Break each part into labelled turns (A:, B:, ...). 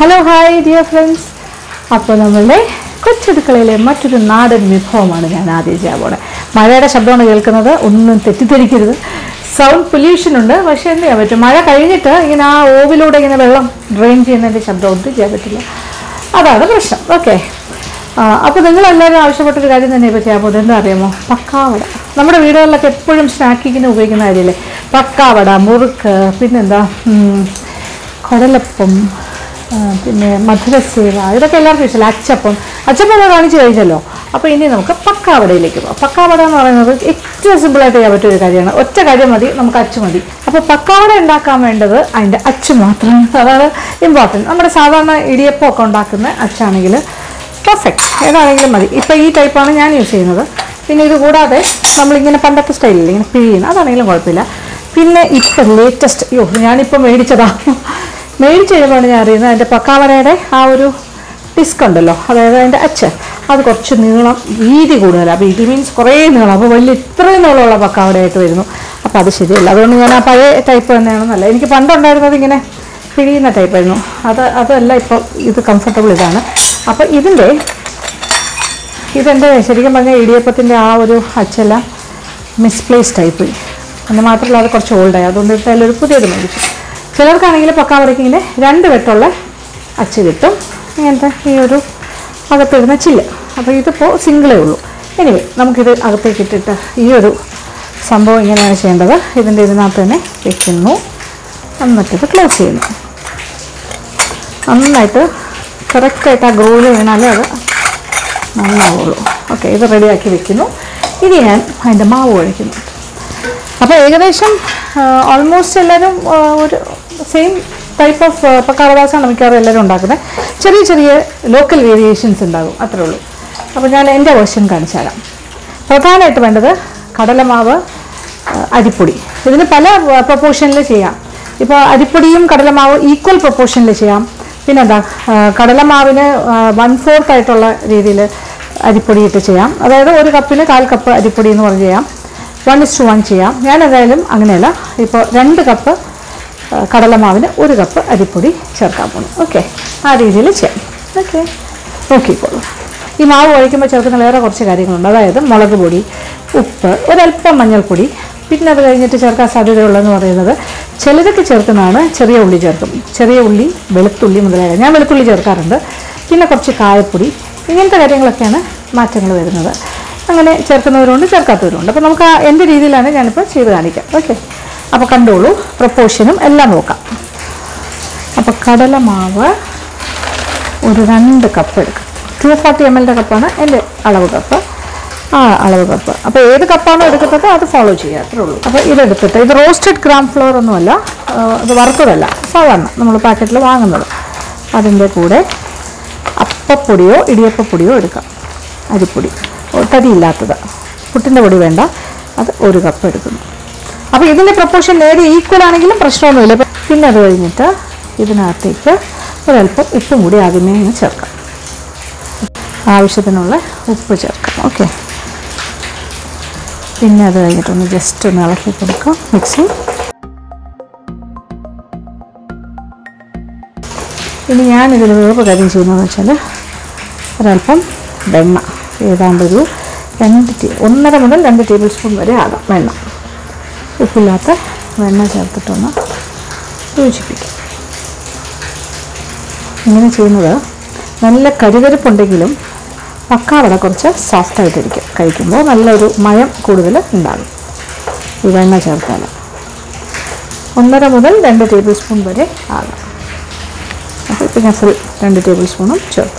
A: hello hi dear friends അപ്പോൾ നമ്മളുടെ കൊച്ചടുക്കളയിലെ മറ്റൊരു നാടൻ വിഭവമാണ് ഞാൻ ആദ്യം ചെയ്യാൻ പോണേ മഴയുടെ ശബ്ദമാണ് കേൾക്കുന്നത് ഒന്നും തെറ്റിദ്ധരിക്കരുത് സൗണ്ട് പൊല്യൂഷൻ ഉണ്ട് പക്ഷേ എന്ത് ചെയ്യാൻ പറ്റും മഴ കഴിഞ്ഞിട്ട് ഇങ്ങനെ ആ ഓവിലൂടെ ഇങ്ങനെ വെള്ളം ഡ്രെയിൻ ചെയ്യുന്നതിൻ്റെ ശബ്ദം ഒന്നും ചെയ്യാൻ പറ്റില്ല അതാണ് പ്രശ്നം ഓക്കെ അപ്പോൾ നിങ്ങളെല്ലാവരും ആവശ്യപ്പെട്ടൊരു കാര്യം തന്നെ ഇപ്പോൾ ചെയ്യാൻ പോകുന്നത് എന്താ അറിയാമോ പക്കാവട നമ്മുടെ വീടുകളിലൊക്കെ എപ്പോഴും സ്നാക്കിങ്ങിന് ഉപയോഗിക്കുന്ന കാര്യമല്ലേ പക്കാവട മുറുക്ക് പിന്നെന്താ ഉം, കടലപ്പം ആ, പിന്നെ മധുരസേവ ഇതൊക്കെ എല്ലാവർക്കും ഇഷ്ടമല്ല അച്ചപ്പം അച്ചപ്പം നമ്മൾ കാണിച്ചു കഴിഞ്ഞല്ലോ അപ്പോൾ ഇനി നമുക്ക് പക്കാവടയിലേക്ക് പോകാം പക്കാവട എന്ന് പറയുന്നത് ഏറ്റവും സിമ്പിളായിട്ട് ചെയ്യാൻ പറ്റിയ ഒരു കാര്യമാണ് ഒറ്റ കാര്യം മതി നമുക്ക് അച്ചു മതി അപ്പോൾ പക്കാവട ഉണ്ടാക്കാൻ വേണ്ടത് അതിൻ്റെ അച്ചു മാത്രം അതാണ് ഇമ്പോർട്ടൻറ്റ് നമ്മുടെ സാധാരണ ഇടിയപ്പം ഒക്കെ ഉണ്ടാക്കുന്ന അച്ചാണെങ്കിൽ പെർഫെക്റ്റ് ഏതാണെങ്കിലും മതി ഇപ്പോൾ ഈ ടൈപ്പാണ് ഞാൻ യൂസ് ചെയ്യുന്നത് പിന്നെ ഇത് കൂടാതെ നമ്മളിങ്ങനെ പണ്ടത്തെ സ്റ്റൈലിൽ ഇങ്ങനെ പിഴിയുന്നത് അതാണെങ്കിലും കുഴപ്പമില്ല പിന്നെ ഇപ്പം ലേറ്റസ്റ്റ് അയ്യോ ഞാനിപ്പോൾ മേടിച്ചതാ മേടിച്ച് കഴിയുമ്പോഴാണ് ഞാൻ അറിയുന്നത് അതിൻ്റെ പക്കാവടയുടെ ആ ഒരു ഡിസ്ക് ഉണ്ടല്ലോ അതായത് അതിൻ്റെ അച്ച് അത് കുറച്ച് നീളം വീതി കൂടുതലാണ് അപ്പോൾ ഇത് മീൻസ് കുറേ നീളം അപ്പോൾ വലിയ ഇത്രയും നീളമുള്ള പക്കാവടയായിട്ട് വരുന്നു അപ്പോൾ അത് ശരിയല്ല അതുകൊണ്ട് ഞാൻ ആ പഴയ ടൈപ്പ് തന്നെയാണെന്നല്ല എനിക്ക് പണ്ടുണ്ടായിരുന്നത് ഇങ്ങനെ പിഴിയുന്ന ടൈപ്പായിരുന്നു അത് അതല്ല ഇപ്പോൾ ഇത് കംഫർട്ടബിൾ ഇതാണ് അപ്പോൾ ഇതിൻ്റെ ഇതെൻ്റെ ശരിക്കും പറഞ്ഞാൽ ഇടിയപ്പത്തിൻ്റെ ആ ഒരു അച്ചെല്ലാം മിസ്പ്ലേസ്ഡ് ആയിപ്പോയി എന്ന് മാത്രമല്ല അത് കുറച്ച് ഓൾഡായി അതുകൊണ്ട് ഇപ്പോൾ അതിലൊരു പുതിയത് മേടിച്ചു ചിലർക്കാണെങ്കിൽ പക്കാവടയ്ക്ക് ഇങ്ങനെ രണ്ട് വെട്ടുള്ള അച്ച് കിട്ടും ഇങ്ങനത്തെ ഈ ഒരു അകത്തിടുന്ന ചില്ല് അപ്പോൾ ഇതിപ്പോൾ സിംഗിളേ ഉള്ളൂ എനിവേ നമുക്കിത് അകത്തേക്ക് ഇട്ടിട്ട് ഈ ഒരു സംഭവം ഇങ്ങനെയാണ് ചെയ്യേണ്ടത് ഇതിൻ്റെ ഇതിനകത്ത് തന്നെ വെക്കുന്നു എന്നിട്ടിത് ക്ലോസ് ചെയ്യുന്നു നന്നായിട്ട് കറക്റ്റായിട്ട് ആ ഗ്രോയിൽ വീണാലേ അത് നന്നാവുള്ളൂ ഓക്കെ ഇത് റെഡിയാക്കി വെക്കുന്നു ഇനി ഞാൻ അതിൻ്റെ മാവ് കുഴയ്ക്കുന്നു അപ്പോൾ ഏകദേശം ഓൾമോസ്റ്റ് എല്ലാവരും ആ, ഒരു സെയിം ടൈപ്പ് ഓഫ് പക്കാവദാസാണ് മിക്കവാറും എല്ലാവരും ഉണ്ടാക്കുന്നത് ചെറിയ ചെറിയ ലോക്കൽ വേരിയേഷൻസ് ഉണ്ടാകും അത്രേ ഉള്ളൂ അപ്പോൾ ഞാൻ എൻ്റെ വേർഷൻ കാണിച്ചു തരാം പ്രധാനമായിട്ട് വേണ്ടത് കടലമാവ് ആ, അരിപ്പൊടി ഇതിന് പല പ്രൊപ്പോർഷനിൽ ചെയ്യാം ഇപ്പോൾ അരിപ്പൊടിയും കടലമാവ് ഈക്വൽ പ്രൊപ്പോർഷനിൽ ചെയ്യാം പിന്നെന്താ ആ, കടലമാവിന് വൺ ഫോർത്ത് ആയിട്ടുള്ള രീതിയിൽ അരിപ്പൊടി ഇട്ട് ചെയ്യാം അതായത് ഒരു കപ്പിന് കാൽ കപ്പ് അരിപ്പൊടി എന്ന് പറഞ്ഞ് ചെയ്യാം വൺ ഇസ് ടു വൺ ചെയ്യാം ഞാൻ എന്തായാലും അങ്ങനെയല്ല ഇപ്പോൾ രണ്ട് കപ്പ് ആ, കടലമാവിന് ഒരു കപ്പ് അരിപ്പൊടി ചേർക്കാൻ പോകുന്നു ഓക്കെ ആ രീതിയിൽ ചെയ്യാം ഓക്കെ നോക്കിക്കോളൂ ഈ മാവ് കഴിക്കുമ്പോൾ ചേർക്കുന്ന വേറെ കുറച്ച് കാര്യങ്ങളുണ്ട് അതായത് മുളക് പൊടി ഉപ്പ് ഒരല്പം മഞ്ഞൾപ്പൊടി പിന്നെ അത് കഴിഞ്ഞിട്ട് ചേർക്കാൻ സാധ്യതയുള്ളതെന്ന് പറയുന്നത് ചിലരൊക്കെ ചേർക്കുന്നതാണ് ചെറിയ ഉള്ളി ചേർക്കും ചെറിയ ഉള്ളി വെളുത്തുള്ളി മുതലായ ഞാൻ വെളുത്തുള്ളി ചേർക്കാറുണ്ട് പിന്നെ കുറച്ച് കായപ്പൊടി ഇങ്ങനത്തെ കാര്യങ്ങളൊക്കെയാണ് മാറ്റങ്ങൾ വരുന്നത് അങ്ങനെ ചേർക്കുന്നവരുണ്ട് ചേർക്കാത്തവരുണ്ട് അപ്പോൾ നമുക്ക് ആ എൻ്റെ രീതിയിലാണ് ഞാനിപ്പോൾ ചെയ്ത് കാണിക്കാം ഓക്കെ അപ്പോൾ കണ്ടോളൂ പ്രപ്പോർഷനും എല്ലാം നോക്കാം അപ്പോൾ കടലമാവ് ഒരു രണ്ട് കപ്പ് എടുക്കും ടു ഫോർട്ടി എം എല്ലിൻ്റെ കപ്പാണ് എൻ്റെ അളവ് കപ്പ് ആ അളവ് കപ്പ് അപ്പോൾ ഏത് കപ്പാണോ എടുക്കുന്നത് അത് ഫോളോ ചെയ്യുക അത്രേ ഉള്ളൂ അപ്പോൾ ഇതെടുത്തിട്ട് ഇത് റോസ്റ്റഡ് ഗ്രാം ഫ്ലോർ ഒന്നുമല്ല ആ, ഇത് വറുത്തതല്ല സാധാരണ നമ്മൾ പാക്കറ്റിൽ വാങ്ങുന്നത് അതിൻ്റെ കൂടെ അപ്പപ്പൊടിയോ ഇടിയപ്പപ്പൊടിയോ എടുക്കാം അരിപ്പൊടി ഓ, തരിയില്ലാത്തത് പുട്ടിൻ്റെ പൊടി വേണ്ട അത് ഒരു കപ്പ് എടുക്കുന്നു അപ്പോൾ ഇതിൻ്റെ പ്രപ്പോർഷൻ നേരെ ഈക്വൽ ആണെങ്കിലും പ്രശ്നമൊന്നുമില്ല ഇപ്പം പിന്നെ അത് കഴിഞ്ഞിട്ട് ഇതിനകത്തേക്ക് ഒരല്പം ഉപ്പും കൂടി ആദ്യമേ അങ്ങ് ചേർക്കാം ആവശ്യത്തിനുള്ള ഉപ്പ് ചേർക്കാം ഓക്കെ പിന്നെ അത് കഴിഞ്ഞിട്ടൊന്ന് ജസ്റ്റ് ഒന്ന് ഇളക്കി കൊടുക്കാം മിക്സി ഇനി ഞാനിതിൽ വേറൊരു കാര്യം ചെയ്യുന്നതെന്ന് വെച്ചാൽ ഒരല്പം വെണ്ണ ഏതാണ്ട് ഒരു രണ്ട് ടീ ഒന്നര മുതൽ രണ്ട് ടേബിൾ സ്പൂൺ വരെ ആകാം വെണ്ണ ഉപ്പില്ലാത്ത വെണ്ണ ചേർത്തിട്ടൊന്ന് യോജിപ്പിക്കും ഇങ്ങനെ ചെയ്യുന്നത് നല്ല കരുകരുപ്പുണ്ടെങ്കിലും പക്കാവട കുറച്ച് സോഫ്റ്റായിട്ടിരിക്കും കഴിക്കുമ്പോൾ നല്ലൊരു മയം കൂടുതൽ ഉണ്ടാകും ഈ വെണ്ണ ചേർത്താൽ ഒന്നര മുതൽ രണ്ട് ടേബിൾ സ്പൂൺ വരെ ആകാം അപ്പോൾ ഇപ്പം ഞാൻ ഫുൾ രണ്ട് ടേബിൾ സ്പൂണും ചേർത്തു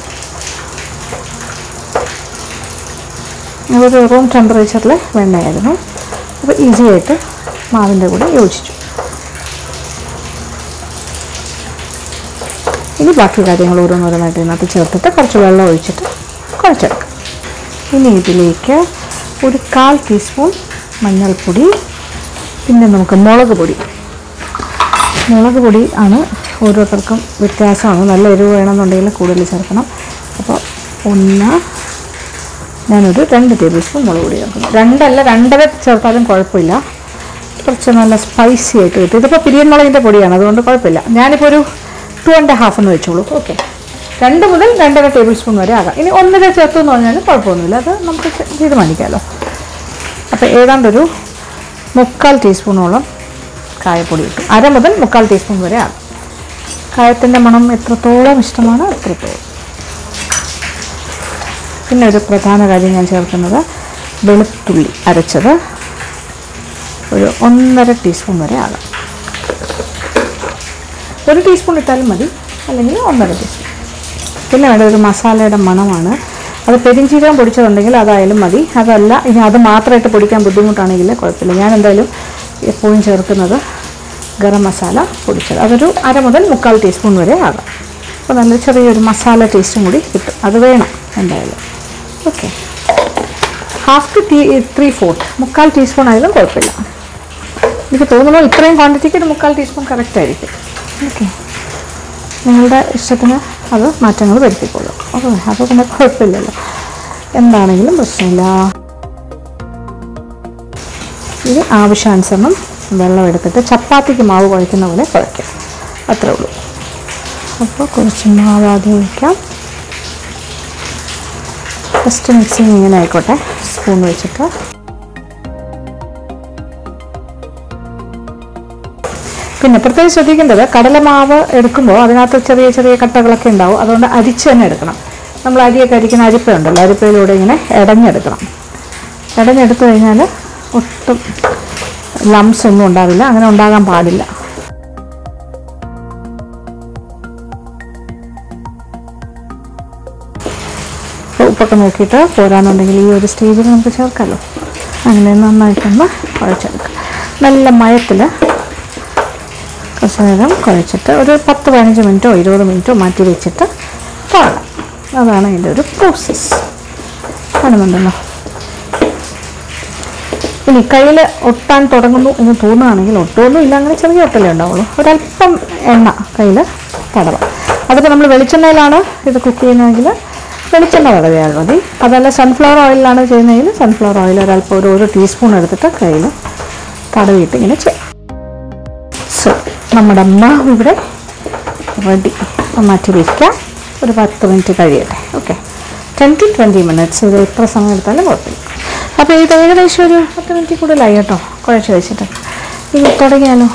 A: അതൊരു റൂം ടെമ്പറേച്ചറിൽ വെണ്ണയായിരുന്നു അപ്പോൾ ഈസി ആയിട്ട് മാവിൻ്റെ കൂടെ യോജിച്ചു ഇനി ബാക്കി കാര്യങ്ങൾ ഓരോന്നോരോന്നായിട്ട് ഇതിനകത്ത് ചേർത്തിട്ട് കുറച്ച് വെള്ളം ഒഴിച്ചിട്ട് കുഴച്ചെടുക്കാം ഇനി ഇതിലേക്ക് ഒരു കാൽ ടീസ്പൂൺ മഞ്ഞൾപ്പൊടി പിന്നെ നമുക്ക് മുളക് പൊടി മുളക് പൊടി ആണ് ഓരോരുത്തർക്കും വ്യത്യാസമാണ് നല്ല എരിവ് വേണമെന്നുണ്ടെങ്കിൽ കൂടുതൽ ചേർക്കണം അപ്പോൾ ഒന്ന് ഞാനൊരു രണ്ട് ടേബിൾ സ്പൂൺ മുളക് പൊടി ചേർക്കുന്നു രണ്ടല്ല രണ്ടര ചേർത്താലും കുഴപ്പമില്ല കുറച്ച് നല്ല സ്പൈസി ആയിട്ട് കിട്ടും ഇതിപ്പോൾ പിരിയൻ മുളകിൻ്റെ പൊടിയാണ് അതുകൊണ്ട് കുഴപ്പമില്ല ഞാനിപ്പോൾ ഒരു ടു ആൻഡ് ഹാഫ് എന്ന് വെച്ചോളൂ ഓക്കെ രണ്ട് മുതൽ രണ്ടര ടേബിൾ സ്പൂൺ വരെ ആകാം ഇനി ഒന്നര ചേർത്തു എന്ന് പറഞ്ഞാൽ കുഴപ്പമൊന്നുമില്ല അത് നമുക്ക് ചെ- തീരുമാനിക്കാമല്ലോ അപ്പോൾ ഏതാണ്ടൊരു മുക്കാൽ ടീസ്പൂണോളം കായപ്പൊടി ഇട്ടു അര മുതൽ മുക്കാൽ ടീസ്പൂൺ വരെ ആകും കായത്തിൻ്റെ മണം എത്രത്തോളം ഇഷ്ടമാണ് അത്രത്തോളം പിന്നെ ഒരു പ്രധാന കാര്യം ഞാൻ ചേർക്കുന്നത് വെളുത്തുള്ളി അരച്ചത് ഒരു ഒന്നര ടീസ്പൂൺ വരെ ആകാം ഒരു ടീസ്പൂൺ ഇട്ടാലും മതി അല്ലെങ്കിൽ ഒന്നര ടീസ്പൂൺ പിന്നെ വേണ്ട ഒരു മസാലയുടെ മണമാണ് അത് പെരിഞ്ചീരകം പൊടിച്ചതുണ്ടെങ്കിൽ അതായാലും മതി അതല്ല ഇനി അത് മാത്രമായിട്ട് പൊടിക്കാൻ ബുദ്ധിമുട്ടാണെങ്കിൽ കുഴപ്പമില്ല ഞാൻ എന്തായാലും എപ്പോഴും ചേർക്കുന്നത് ഗരം മസാല പൊടിച്ചത് അതൊരു അര മുതൽ മുക്കാൽ ടീസ്പൂൺ വരെ ആകാം അപ്പോൾ നല്ല ചെറിയൊരു മസാല ടേസ്റ്റും കൂടി കിട്ടും അത് വേണം എന്തായാലും okay half to tea three fourth മുക്കാൽ ടീസ്പൂൺ ആയാലും കുഴപ്പമില്ല എനിക്ക് തോന്നുന്നു ഇത്രയും ക്വാണ്ടിറ്റിക്ക് ഒരു മുക്കാൽ ടീസ്പൂൺ കറക്റ്റ് ആയിരിക്കും ഓക്കെ നിങ്ങളുടെ ഇഷ്ടത്തിന് അത് മാറ്റങ്ങൾ വരുത്തിക്കൊള്ളും ഓക്കെ അപ്പോൾ പിന്നെ കുഴപ്പമില്ലല്ലോ എന്താണെങ്കിലും പ്രശ്നമില്ല ഇത് ആവശ്യാനുസരണം വെള്ളം എടുത്തിട്ട് ചപ്പാത്തിക്ക് മാവ് കുഴക്കുന്ന പോലെ കുഴയ്ക്കാം അത്രേ ഉള്ളൂ അപ്പോൾ കുറച്ച് മാവ് ആദ്യം ഒഴിക്കാം ഫസ്റ്റ് മിക്സിങ് ഇങ്ങനെ ആയിക്കോട്ടെ സ്പൂൺ വെച്ചിട്ട് പിന്നെ പ്രത്യേകം ശ്രദ്ധിക്കേണ്ടത് കടലമാവ് എടുക്കുമ്പോൾ അതിനകത്ത് ചെറിയ ചെറിയ കട്ടകളൊക്കെ ഉണ്ടാവും അതുകൊണ്ട് അരിച്ച് തന്നെ എടുക്കണം നമ്മൾ അരിയൊക്കെ അരിക്കുന്ന അരിപ്പയുണ്ടല്ലോ അരിപ്പയിലൂടെ ഇങ്ങനെ ഇടഞ്ഞെടുക്കണം ഇടഞ്ഞെടുത്തു കഴിഞ്ഞാൽ ഒട്ടും ലംസ് ഒന്നും ഉണ്ടാവില്ല അങ്ങനെ ഉണ്ടാകാൻ പാടില്ല അപ്പോൾ ഉപ്പൊക്കെ നോക്കിയിട്ട് പോരാന്നുണ്ടെങ്കിൽ ഈ ഒരു സ്റ്റേജിൽ നമുക്ക് ചേർക്കാമല്ലോ അങ്ങനെ നന്നായിട്ടൊന്ന് കുഴച്ചെടുക്കാം നല്ല മയത്തിൽ കുറച്ച് നേരം കുഴച്ചിട്ട് ഒരു പത്ത് പതിനഞ്ച് മിനിറ്റോ ഇരുപത് മിനിറ്റോ മാറ്റി വെച്ചിട്ട് പാടാം അതാണ് അതിൻ്റെ ഒരു പ്രോസസ്സ് കാണുന്നുണ്ടല്ലോ ഇനി കയ്യിൽ ഒട്ടാൻ തുടങ്ങുന്നു എന്ന് തോന്നുകയാണെങ്കിൽ ഒട്ടുമൊന്നും ഇല്ല അങ്ങനെ ചെറിയ ഒട്ടലേ ഉണ്ടാവുള്ളൂ ഒരല്പം എണ്ണ കയ്യിൽ തടവാം അതിപ്പോൾ നമ്മൾ വെളിച്ചെണ്ണയിലാണ് ഇത് കുക്ക് ചെയ്യുന്നതെങ്കിൽ വെളിച്ചെണ്ണ തടവിയാൽ മതി അതല്ല സൺഫ്ലവർ ഓയിലാണ് ചെയ്യുന്നതെങ്കിൽ സൺഫ്ലവർ ഓയിൽ ഒരല്പം ഒരു ഒരു ടീസ്പൂൺ എടുത്തിട്ട് കയ്യിൽ തടവിയിട്ട് ഇങ്ങനെ ചെയ്യാം സോ നമ്മുടെ മാവ് ഇവിടെ റെഡി മാറ്റി വയ്ക്കാം ഒരു പത്ത് മിനിറ്റ് കഴിയട്ടെ okay ten to twenty minutes ഇത് എത്ര സമയം എടുത്താലും കുഴപ്പമില്ല അപ്പോൾ ഇത് ഏകദേശം ഒരു പത്ത് മിനിറ്റ് കൂടുതലായി കേട്ടോ കുഴച്ച് വെച്ചിട്ട് ഇനി തുടങ്ങിയാലോ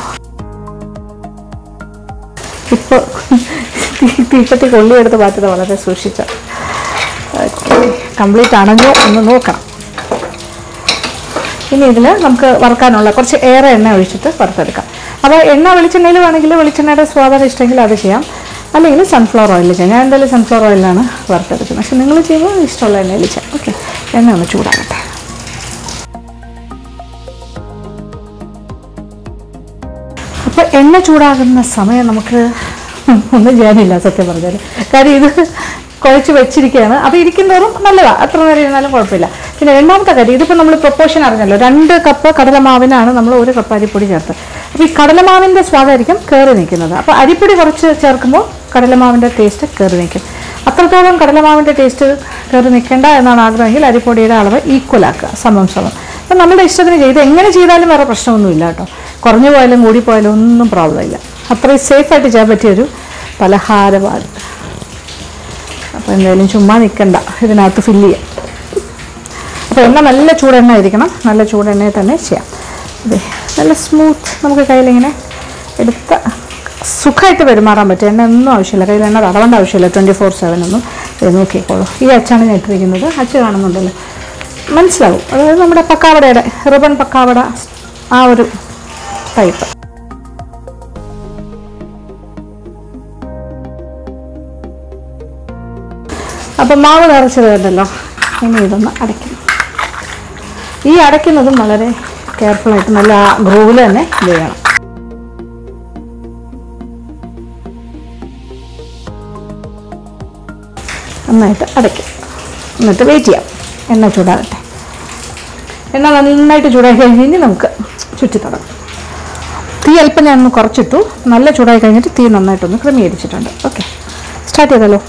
A: ഇപ്പോൾ തീപ്പത്തി കൊള്ളിയെടുത്ത് മാറ്റുന്നത് വളരെ സൂക്ഷിച്ച കംപ്ലീറ്റ് ആണെന്നോ ഒന്ന് നോക്കണം ഇനി ഇതിൽ നമുക്ക് വറുക്കാനുള്ള കുറച്ച് ഏറെ എണ്ണ ഒഴിച്ചിട്ട് വറുത്തെടുക്കാം അപ്പോൾ എണ്ണ വെളിച്ചെണ്ണയിൽ വേണമെങ്കിൽ വെളിച്ചെണ്ണയുടെ സ്വാദം ഇഷ്ടമെങ്കിൽ അത് ചെയ്യാം അല്ലെങ്കിൽ സൺഫ്ലവർ ഓയിൽ ചെയ്യാം ഞാൻ എന്തായാലും സൺഫ്ലവർ ഓയിലാണ് വറുത്തെടുക്കുന്നത് പക്ഷെ നിങ്ങൾ ചെയ്യുമ്പോൾ ഇഷ്ടമുള്ള എണ്ണയിൽ ചെയ്യാം ഓക്കെ എണ്ണ ഒന്ന് ചൂടാകട്ടെ അപ്പോൾ എണ്ണ ചൂടാകുന്ന സമയം നമുക്ക് ഒന്നും ചെയ്യാനില്ല സത്യം പറഞ്ഞാൽ കാര്യം ഇത് കുഴച്ച് വെച്ചിരിക്കുകയാണ് അത് ഇരിക്കുന്നതോറും നല്ലതാണ് അത്ര നേരം ഇരുന്നാലും കുഴപ്പമില്ല പിന്നെ രണ്ടാമത്തെ കാര്യം ഇതിപ്പോൾ നമ്മൾ പ്രൊപ്പോർഷൻ അറിഞ്ഞല്ലോ രണ്ട് കപ്പ് കടലമാവിനാണ് നമ്മൾ ഒരു കപ്പ് അരിപ്പൊടി ചേർത്ത് അപ്പോൾ ഈ കടലമാവിൻ്റെ സ്വാദായിരിക്കും കയറി നിൽക്കുന്നത് അപ്പോൾ അരിപ്പൊടി കുറച്ച് ചേർക്കുമ്പോൾ കടലമാവിൻ്റെ ടേസ്റ്റ് കയറി നിൽക്കും അത്രത്തോളം കടലമാവിൻ്റെ ടേസ്റ്റ് കയറി നിൽക്കേണ്ട എന്നാണ് ആഗ്രഹമെങ്കിൽ അരിപ്പൊടിയുടെ അളവ് ഈക്വൽ ആക്കുക സമം സമം അപ്പം നമ്മുടെ ഇഷ്ടത്തിന് ചെയ്ത് എങ്ങനെ ചെയ്താലും വേറെ പ്രശ്നമൊന്നുമില്ല കേട്ടോ കുറഞ്ഞു പോയാലും കൂടി പോയാലും ഒന്നും പ്രോബ്ലം ഇല്ല അത്രയും സേഫായിട്ട് ചെയ്യാൻ പറ്റിയൊരു പലഹാരമാണ് അപ്പോൾ എന്തായാലും ചുമ്മാ നിൽക്കണ്ട ഇതിനകത്ത് ഫില്ല് ചെയ്യാം അപ്പോൾ എണ്ണ നല്ല ചൂടെണ്ണ ആയിരിക്കണം നല്ല ചൂടെണ്ണയിൽ തന്നെ ചെയ്യാം അതെ നല്ല സ്മൂത്ത് നമുക്ക് കയ്യിലിങ്ങനെ എടുത്ത സുഖമായിട്ട് പെരുമാറാൻ പറ്റും എണ്ണ ഒന്നും ആവശ്യമില്ല കയ്യിൽ എണ്ണ തടവേണ്ട ആവശ്യമില്ല ട്വൻറ്റി ഫോർ സെവൻ ഒന്നും ഇത് നോക്കിക്കോളൂ ഈ അച്ചാണ് ഞാൻ ഇട്ടിരിക്കുന്നത് അച്ച് കാണുന്നുണ്ടല്ലോ മനസ്സിലാവും അതായത് നമ്മുടെ പക്കാവടയുടെ റിബൺ പക്കാവട ആ ഒരു ടൈപ്പ് അപ്പം മാവ് നിറച്ചത് കണ്ടല്ലോ ഇനി ഇതൊന്ന് അടയ്ക്കണം ഈ അടയ്ക്കുന്നതും വളരെ കെയർഫുള്ളായിട്ട് നല്ല ആ ഗ്രൂവിൽ തന്നെ ഇത് ചെയ്യണം നന്നായിട്ട് അടയ്ക്കും എന്നിട്ട് വെയിറ്റ് ചെയ്യാം എണ്ണ ചൂടാകട്ടെ എണ്ണ നന്നായിട്ട് ചൂടായി കഴിഞ്ഞ് കഴിഞ്ഞ് നമുക്ക് ചുറ്റി തുടങ്ങാം തീ അല്പം ഞാൻ ഒന്ന് കുറച്ചിട്ടു നല്ല ചൂടായി കഴിഞ്ഞിട്ട് തീ നന്നായിട്ടൊന്ന് ക്രമീകരിച്ചിട്ടുണ്ട് ഓക്കെ സ്റ്റാർട്ട് ചെയ്തല്ലോ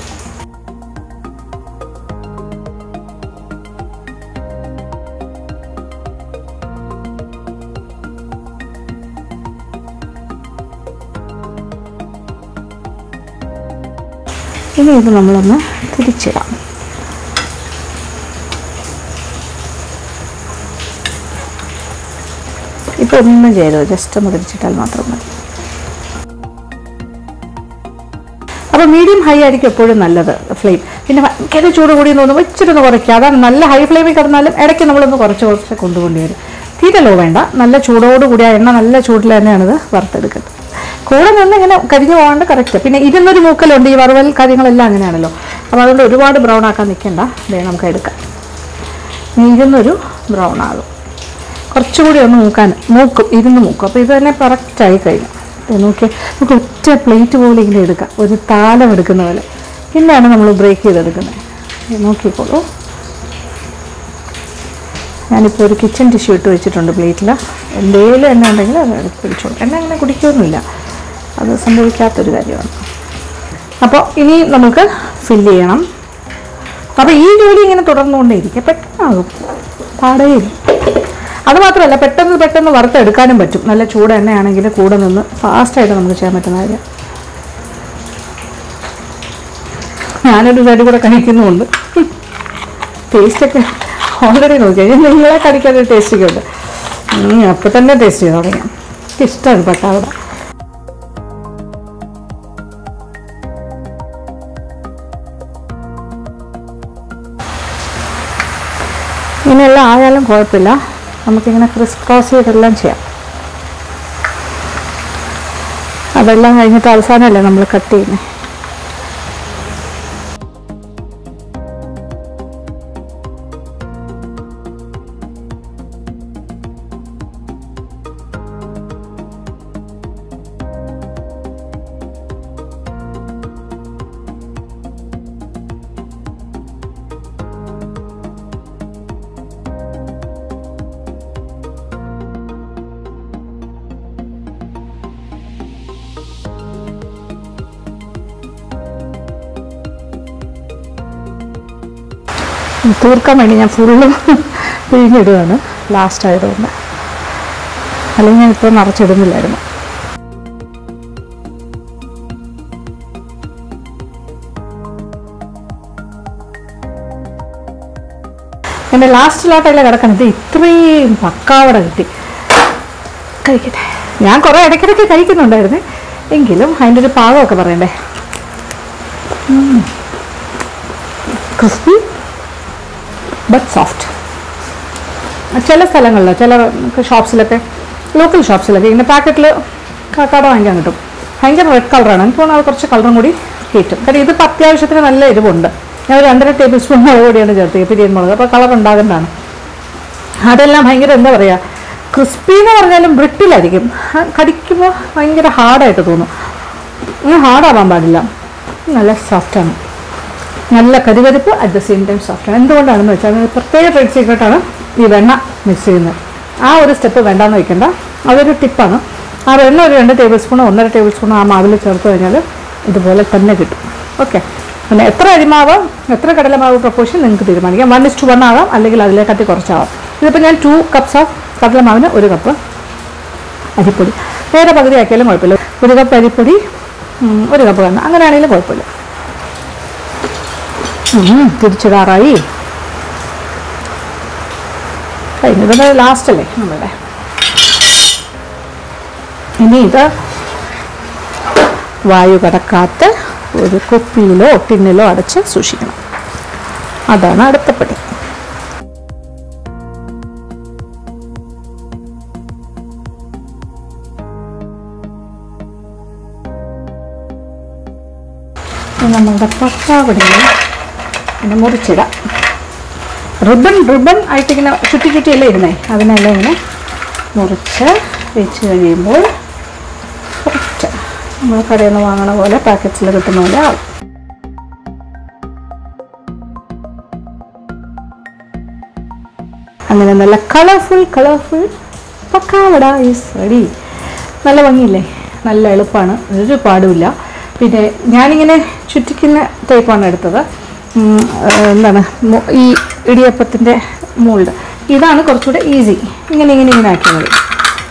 A: ഇനി ഇത് നമ്മളൊന്ന് തിരിച്ചിടാം ഇപ്പോൾ ഒന്നും ചെയ്തോ ജസ്റ്റ് ഒന്ന് തിരിച്ചിട്ടാൽ മാത്രം മതി അപ്പോൾ മീഡിയം ഹൈ ആയിരിക്കും എപ്പോഴും നല്ലത് ഫ്ലെയിം പിന്നെ ഭയങ്കര ചൂട് കൂടി തോന്നുമ്പോൾ ഇച്ചിരി ഒന്ന് കുറയ്ക്കുക അതാണ് നല്ല ഹൈ ഫ്ലെയിമിൽ കിടന്നാലും ഇടയ്ക്ക് നമ്മളൊന്ന് കുറച്ച് കുറച്ച് കൊണ്ടുപോകേണ്ടി വരും തീരെ ലോ വേണ്ട നല്ല ചൂടോട് കൂടി ആ എണ്ണ നല്ല ചൂടിൽ തന്നെയാണിത് വറുത്തെടുക്കുന്നത് കൂടെ നിന്ന് ഇങ്ങനെ കരിഞ്ഞു പോകാണ്ട് കറക്റ്റ് പിന്നെ ഇരുന്നൊരു മൂക്കലുണ്ട് ഈ വറുവൽ കാര്യങ്ങളെല്ലാം അങ്ങനെയാണല്ലോ അപ്പോൾ അതുകൊണ്ട് ഒരുപാട് ബ്രൗൺ ആക്കാൻ നിൽക്കണ്ട ദേ നമുക്ക് എടുക്കാം ഇനി ഇരുന്നൊരു ബ്രൗൺ ആകും കുറച്ചുകൂടി ഒന്ന് മൂക്കാൻ മൂക്കും ഇരുന്ന് മൂക്കും അപ്പോൾ ഇത് തന്നെ കറക്റ്റായി കഴിഞ്ഞു ദേ നോക്കിയേ നമുക്ക് ഒറ്റ പ്ലേറ്റ് പോലെ ഇങ്ങനെ എടുക്കാം ഒരു താലം എടുക്കുന്ന പോലെ പിന്നെയാണ് നമ്മൾ ബ്രേക്ക് ചെയ്തെടുക്കുന്നത് ദേ നോക്കിക്കോളൂ ഞാനിപ്പോൾ ഒരു കിച്ചൺ ടിഷ്യൂ ഇട്ട് വെച്ചിട്ടുണ്ട് പ്ലേറ്റിൽ എന്തെങ്കിലും എണ്ണ ഉണ്ടെങ്കിൽ അത് എടുത്ത് പിടിച്ചോളൂ എണ്ണ അങ്ങനെ കുടിക്കുകയൊന്നുമില്ല അത് സംഭവിക്കാത്തൊരു കാര്യമാണ് അപ്പോൾ ഇനി നമുക്ക് ഫില്ല് ചെയ്യണം അപ്പോൾ ഈ ജോലി ഇങ്ങനെ തുടർന്നുകൊണ്ടേയിരിക്കും പെട്ടെന്നാകും പാടേയില്ല അത് മാത്രമല്ല പെട്ടെന്ന് പെട്ടെന്ന് വറുത്തെടുക്കാനും പറ്റും നല്ല ചൂട് എണ്ണയാണെങ്കിൽ കൂടെ നിന്ന് ഫാസ്റ്റായിട്ട് നമുക്ക് ചെയ്യാൻ പറ്റുന്ന കാര്യം ഞാനൊരു സൈഡിൽ കൂടെ കഴിക്കുന്നുമുണ്ട് ടേസ്റ്റൊക്കെ ഓൾറെഡി നോക്കി കഴിഞ്ഞാൽ നിങ്ങളെ കടിക്കാനൊരു ടേസ്റ്റൊക്കെ ഉണ്ട് അപ്പോൾ തന്നെ ടേസ്റ്റ് ചെയ്ത് തുടങ്ങി എനിക്ക് ഇഷ്ടമാണ് പട്ടാവട ഇങ്ങനെയെല്ലാം ആയാലും കുഴപ്പമില്ല നമുക്കിങ്ങനെ ക്രിസ് ക്രോസ് ചെയ്തെല്ലാം ചെയ്യാം അതെല്ലാം കഴിഞ്ഞിട്ട് അവസാനമല്ലേ നമ്മൾ കട്ട് ചെയ്യുന്നത് തീർക്കാൻ വേണ്ടി ഞാൻ ഫുള്ളും പിഴിഞ്ഞിടുകയാണ് ലാസ്റ്റ് ആയതുകൊണ്ട് അല്ലെങ്കിൽ ഞാൻ ഇപ്പോൾ നിറച്ചിടുന്നില്ലായിരുന്നു എൻ്റെ ലാസ്റ്റിലോട്ടല്ലേ കിടക്കണത് ഇത്രയും പക്കാവട കിട്ടി കഴിക്കട്ടെ ഞാൻ കുറേ ഇടയ്ക്കിടയ്ക്ക് കഴിക്കുന്നുണ്ടായിരുന്നു എങ്കിലും അതിൻ്റെ ഒരു പാകമൊക്കെ പറയണ്ടേ ക്രിസ്പി ബട്ട് സോഫ്റ്റ് ചില സ്ഥലങ്ങളിൽ ചില ഷോപ്സിലൊക്കെ ലോക്കൽ ഷോപ്സിലൊക്കെ ഇങ്ങനെ പാക്കറ്റിൽ കട വാങ്ങിക്കാൻ കിട്ടും ഭയങ്കര റെഡ് കളറാണ് എനിക്ക് തോന്നുന്നു അത് കുറച്ച് കളറും കൂടി കയറ്റും കാര്യം ഇതിപ്പോൾ അത്യാവശ്യത്തിന് നല്ല എരിവുണ്ട് ഞാൻ ഒരു രണ്ടര ടേബിൾ സ്പൂൺ മുളക് പൊടിയാണ് ചേർത്തത് പിരിയൻ മുളക് അപ്പോൾ കളർ ഉണ്ടാകുന്നതാണ് അതെല്ലാം ഭയങ്കര എന്താ പറയുക ക്രിസ്പി എന്ന് പറഞ്ഞാലും ബ്രിട്ടിലായിരിക്കും ആ കടിക്കുമ്പോൾ ഭയങ്കര ഹാർഡായിട്ട് തോന്നും ഇങ്ങനെ ഹാർഡാവാൻ പാടില്ല നല്ല സോഫ്റ്റാണ് നല്ല കരികരിപ്പ് at the same time soft എന്തുകൊണ്ടാണെന്ന് വെച്ചാൽ അത് പ്രത്യേക ട്രേഡ് സീക്രട്ടാണ് ഈ വെണ്ണ മിക്സ് ചെയ്യുന്നത് ആ ഒരു സ്റ്റെപ്പ് വേണ്ടാന്ന് വെക്കണ്ട അതൊരു ടിപ്പാണ് ആ വെണ്ണ ഒരു രണ്ട് ടേബിൾ സ്പൂണോ ഒന്നര ടേബിൾ സ്പൂണോ ആ മാവിൽ ചേർത്ത് കഴിഞ്ഞാൽ ഇതുപോലെ തന്നെ കിട്ടും ഓക്കെ പിന്നെ എത്ര അരിമാവ് എത്ര കടലമാവ് പ്രപ്പോഷൻ നിങ്ങൾക്ക് തീരുമാനിക്കാം വൺ ഇസ് ടു വൺ ആകാം അല്ലെങ്കിൽ അതിലേക്കത്തി കുറച്ചാവാം ഇതിപ്പോൾ ഞാൻ ടു കപ്സ് ഓഫ് കടലമാവിന് ഒരു കപ്പ് അരിപ്പൊടി നേരെ പകുതി ആക്കിയാലും കുഴപ്പമില്ല ഒരു കപ്പ് അരിപ്പൊടി ഉം, ഒരു കപ്പ് വെണ്ണ അങ്ങനെയാണെങ്കിലും കുഴപ്പമില്ല ഉം, തിരിച്ചിടാറായി കഴിഞ്ഞത് ലാസ്റ്റ് അല്ലേ നമ്മളുടെ ഇനി ഇത് വായു കടക്കാത്ത ഒരു കുപ്പിയിലോ ടിന്നിലോ അടച്ച് സൂക്ഷിക്കണം അതാണ് അടുത്ത പടി ഇനി നമ്മളുടെ പക്കാവടിയിൽ ഇങ്ങനെ മുറിച്ചിടാം റിബൺ റിബൺ ആയിട്ട് ഇങ്ങനെ ചുറ്റി ചുറ്റിയല്ലേ ഇരുന്നേ അതിനെല്ലാം ഇങ്ങനെ മുറിച്ച് വെച്ച് കഴിയുമ്പോൾ കറക്റ്റ് നമ്മൾ കടയിൽ നിന്ന് വാങ്ങണ പോലെ പാക്കറ്റ്സിൽ കിട്ടുന്ന പോലെ ആവും അങ്ങനെ നല്ല colourful colourful pakkavada is ready നല്ല ഭംഗിയില്ലേ നല്ല എളുപ്പമാണ് ഒരു പാടുമില്ല പിന്നെ ഞാനിങ്ങനെ ചുറ്റിക്കുന്ന ടൈപ്പാണ് എടുത്തത് ഉം, ആ, എന്താണ് മു- ഈ ഇടിയപ്പത്തിൻ്റെ മോൾഡ് ഇതാണ് കുറച്ചുകൂടെ ഈസി ഇങ്ങനെ ഇങ്ങനെ ഇങ്ങനെ ആക്കിയാൽ മതി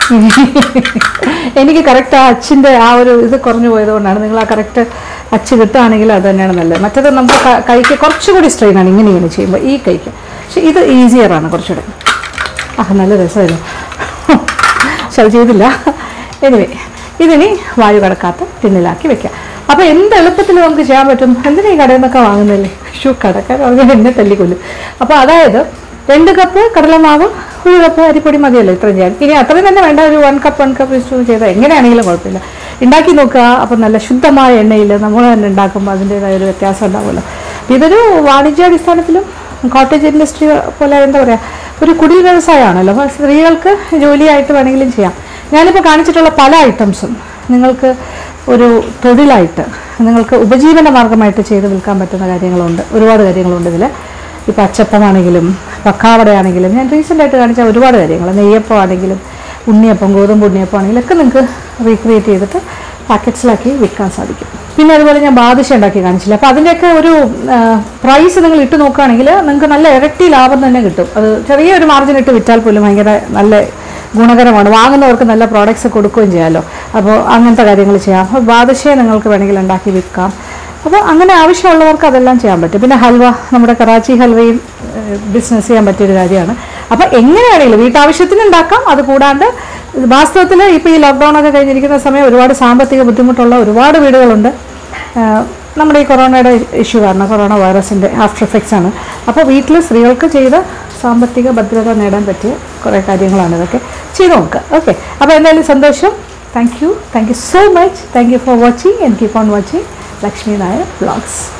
A: എനിക്ക് കറക്റ്റ് ആ അച്ചിൻ്റെ ആ ഒരു ഇത് കുറഞ്ഞു പോയതുകൊണ്ടാണ് നിങ്ങൾ ആ കറക്റ്റ് അച്ച് കിട്ടുകയാണെങ്കിൽ അത് തന്നെയാണ് നല്ലത് മറ്റേത് നമുക്ക് ക- കൈക്ക് കുറച്ചുകൂടി സ്ട്രെയിൻ ആണ് ഇങ്ങനെ ഇങ്ങനെ ചെയ്യുമ്പോൾ ഈ കൈക്ക് പക്ഷെ ഇത് ഈസിയറാണ് കുറച്ചുകൂടെ ആ നല്ല രസമായിരുന്നു പക്ഷെ അത് ചെയ്തില്ല എനിവേ ഇതിനി വായു കടക്കാത്ത ടിന്നിലാക്കി വെക്കാം അപ്പോൾ എന്ത് എളുപ്പത്തിൽ നമുക്ക് ചെയ്യാൻ പറ്റും എന്തിനാ ഈ കടയിൽ നിന്നൊക്കെ വാങ്ങുന്നില്ലേ ഷൂ കടക്കാർ അങ്ങനെ എന്നെ തല്ലിക്കൊല്ലും അപ്പോൾ അതായത് രണ്ട് കപ്പ് കടലമാവ് ഒരു കപ്പ് അരിപ്പൊടി മതിയല്ലോ ഇത്രയും ചെയ്യാൻ ഇനി അത്രയും തന്നെ വേണ്ട ഒരു വൺ കപ്പ് വൺ കപ്പ് ഇഷ്ടം ചെയ്താൽ എങ്ങനെയാണെങ്കിലും കുഴപ്പമില്ല ഉണ്ടാക്കി നോക്കുക അപ്പം നല്ല ശുദ്ധമായ എണ്ണയിൽ നമ്മൾ തന്നെ ഉണ്ടാക്കുമ്പോൾ അതിൻ്റെതായ ഒരു വ്യത്യാസം ഉണ്ടാവുമല്ലോ ഇതൊരു വാണിജ്യാടിസ്ഥാനത്തിലും കോട്ടേജ് ഇൻഡസ്ട്രി പോലെ എന്താ പറയുക ഒരു കുടിൽ വ്യവസായമാണല്ലോ അപ്പോൾ സ്ത്രീകൾക്ക് ജോലിയായിട്ട് വേണമെങ്കിലും ചെയ്യാം ഞാനിപ്പോൾ കാണിച്ചിട്ടുള്ള പല ഐറ്റംസും നിങ്ങൾക്ക് ഒരു തൊഴിലായിട്ട് നിങ്ങൾക്ക് ഉപജീവന മാർഗമായിട്ട് ചെയ്ത് വിൽക്കാൻ പറ്റുന്ന കാര്യങ്ങളുണ്ട് ഒരുപാട് കാര്യങ്ങളുണ്ട് ഇതിൽ ഇപ്പോൾ അച്ചപ്പമാണെങ്കിലും പക്കാവടയാണെങ്കിലും ഞാൻ റീസെൻ്റ് ആയിട്ട് കാണിച്ച ഒരുപാട് കാര്യങ്ങൾ നെയ്യപ്പം ആണെങ്കിലും ഉണ്ണിയപ്പം ഗോതമ്പ് ഉണ്ണിയപ്പം ആണെങ്കിലും ഒക്കെ നിങ്ങൾക്ക് റീക്രിയേറ്റ് ചെയ്തിട്ട് പാക്കറ്റ്സിലാക്കി വിൽക്കാൻ സാധിക്കും പിന്നെ അതുപോലെ ഞാൻ ബാദുഷ ഉണ്ടാക്കി കാണിച്ചില്ല അപ്പോൾ അതിൻ്റെയൊക്കെ ഒരു പ്രൈസ് നിങ്ങൾ ഇട്ട് നോക്കുകയാണെങ്കിൽ നിങ്ങൾക്ക് നല്ല ഇരട്ടി ലാഭം തന്നെ കിട്ടും അത് ചെറിയൊരു മാർജിൻ ഇട്ട് വിറ്റാൽ പോലും ഭയങ്കര നല്ല ഗുണകരമാണ് വാങ്ങുന്നവർക്ക് നല്ല പ്രോഡക്റ്റ്സ് കൊടുക്കുകയും ചെയ്യാമല്ലോ അപ്പോൾ അങ്ങനത്തെ കാര്യങ്ങൾ ചെയ്യാം അപ്പോൾ ബാദുഷയെ നിങ്ങൾക്ക് വേണമെങ്കിൽ ഉണ്ടാക്കി വിൽക്കാം അപ്പോൾ അങ്ങനെ ആവശ്യമുള്ളവർക്ക് അതെല്ലാം ചെയ്യാൻ പറ്റും പിന്നെ ഹൽവ നമ്മുടെ കറാച്ചി ഹൽവയും ബിസിനസ് ചെയ്യാൻ പറ്റിയൊരു കാര്യമാണ് അപ്പോൾ എങ്ങനെയാണെങ്കിലും വീട്ടാവശ്യത്തിന് ഉണ്ടാക്കാം അത് കൂടാണ്ട് വാസ്തവത്തിൽ ഇപ്പോൾ ഈ ലോക്ക്ഡൗൺ ഒക്കെ കഴിഞ്ഞിരിക്കുന്ന സമയം ഒരുപാട് സാമ്പത്തിക ബുദ്ധിമുട്ടുള്ള ഒരുപാട് വീടുകളുണ്ട് ആഹ് നമ്മുടെ ഈ കൊറോണയുടെ ഇഷ്യൂ കാരണം കൊറോണ വൈറസിൻ്റെ ആഫ്റ്റർ എഫക്ട്സ് ആണ് അപ്പോൾ വീട്ടിൽ സ്ത്രീകൾക്ക് ചെയ്ത സാമ്പത്തിക ഭദ്രത നേടാൻ പറ്റിയ കുറേ കാര്യങ്ങളാണ് ഇതൊക്കെ ചെയ്ത് നോക്കുക ഓക്കെ അപ്പോൾ എന്തായാലും സന്തോഷം thank you thank you so much thank you for watching and keep on watching Lakshmi Nair vlogs